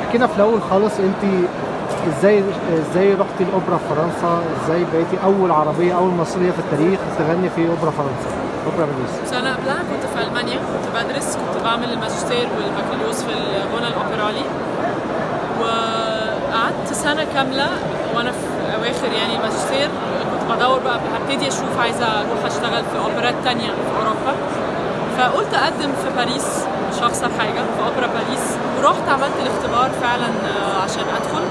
احكي لنا في الاول خالص انت ازاي ازاي رحتي الاوبرا في فرنسا ازاي بقيتي اول عربيه اول مصريه في التاريخ تغني في اوبرا فرنسا اوبرا باريس بس انا قبلها كنت في المانيا كنت بدرس كنت بعمل الماجستير والبكالوريوس في الغنى الاوبرالي وقعدت سنه كامله وانا في اواخر يعني الماجستير كنت بدور بقى هبتدي اشوف عايزه اروح اشتغل في اوبرات تانية في اوروبا فقلت اقدم في باريس مش هخسر حاجه في اوبرا باريس ورحت عملت الاختبار فعلا آه، عشان ادخل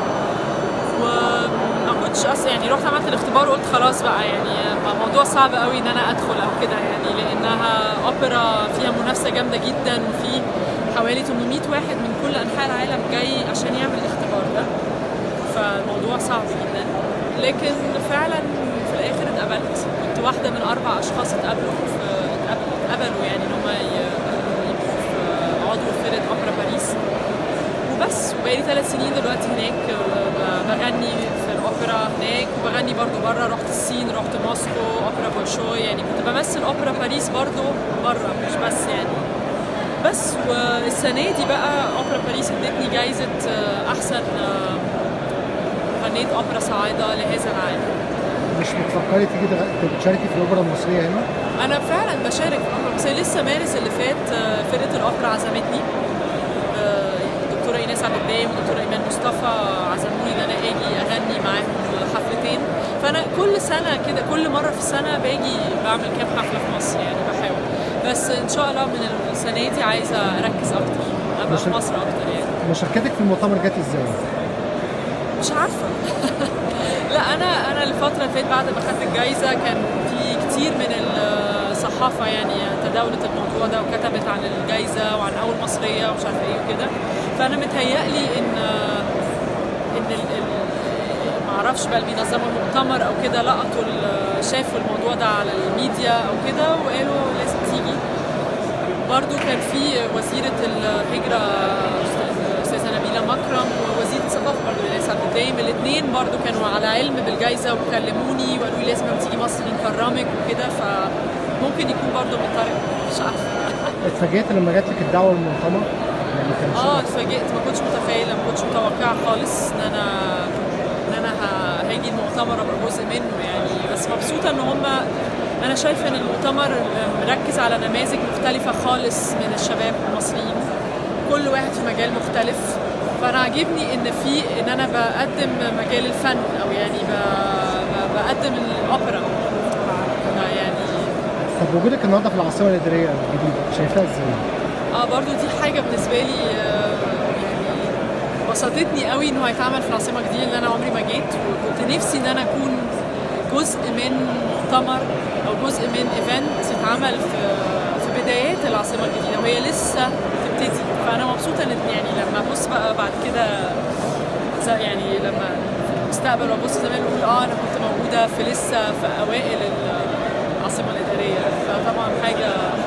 وما كنتش اصلا يعني رحت عملت الاختبار وقلت خلاص بقى يعني موضوع صعب قوي ان انا ادخل او كده يعني لانها اوبرا فيها منافسه جامده جدا وفي حوالي 800 واحد من كل انحاء العالم جاي عشان يعمل الاختبار ده فالموضوع صعب جدا لكن فعلا في الاخر اتقبلت كنت واحده من اربع اشخاص اتقابلوا في اتقابلوا اتقبلوا يعني ان هم يبقوا في عضو فرقه اوبرا باريس وبس وبقالي ثلاث سنين دلوقتي هناك آه، بغني في الاوبرا هناك وبغني برضو بره رحت الصين رحت موسكو اوبرا بولشوي يعني كنت بمثل اوبرا باريس برضو بره مش بس يعني بس والسنه دي بقى اوبرا باريس ادتني جايزه آه، احسن آه، غنيت اوبرا صاعده لهذا العام مش بتفكري تيجي تغ- تشاركي في الاوبرا المصريه هنا انا فعلا بشارك في الاوبرا بس لسه مارس اللي فات آه، فرقه الاوبرا عزمتني آه، الدكتوره ايناس عبد الدايم والدكتوره ايمان مصطفى عزموني ان انا اجي اغني معاهم حفلتين فانا كل سنه كده كل مره في السنه باجي بعمل كام حفله في مصر يعني بحاول بس ان شاء الله من السنه دي عايزه اركز اكتر ابقى في مش- مصر اكتر يعني مشاركتك في المؤتمر جت ازاي؟ مش عارفه لا انا انا الفتره اللي فاتت بعد ما خدت الجايزه كان في كتير من الصحافه يعني تداولت الموضوع ده وكتبت عن الجايزه وعن اول مصريه ومش عارفه ايه وكده فانا متهيألي ان ان ال- ال- ما اعرفش بقى اللي بينظموا المؤتمر او كده لقطوا ال- شافوا الموضوع ده على الميديا او كده وقالوا لازم تيجي برضو كان في وزيرة الهجرة أستاذ- أستاذة نبيلة مكرم ووزيرة الثقافة برضو إلياس عبد الدايم الاثنين برضو كانوا على علم بالجائزة وكلموني وقالوا لي لازم لما تيجي مصر نكرمك وكده فممكن يكون برضو من طريق مش عارفة اتفاجئت لما جات لك الدعوه للمؤتمر؟ يعني كان شيء اه اتفاجئت ما كنتش متخيله ما كنتش متوقعه خالص ان انا ان انا ه- هاجي المؤتمر ابقى جزء منه يعني بس مبسوطه ان هم انا شايفه ان المؤتمر مركز على نماذج مختلفه خالص من الشباب المصريين كل واحد في مجال مختلف فانا عاجبني ان في ان انا بقدم مجال الفن او يعني ب... ب... بقدم الاوبرا يعني طب وجودك النهارده في العاصمه الاداريه الجديده شايفاها ازاي؟ اه برضو دي حاجة بالنسبة لي آه، يعني بسطتني قوي انه هيتعمل في العاصمة الجديدة اللي انا عمري ما جيت وكنت نفسي ان انا اكون جزء من مؤتمر او جزء من ايفنت اتعمل في في بدايات العاصمة الجديدة وهي لسه بتبتدي فانا مبسوطة ان يعني لما ابص بقى بعد كده زي- يعني لما في المستقبل وابص زمان اقول اه انا كنت موجودة في لسه في اوائل العاصمة الإدارية فطبعا حاجة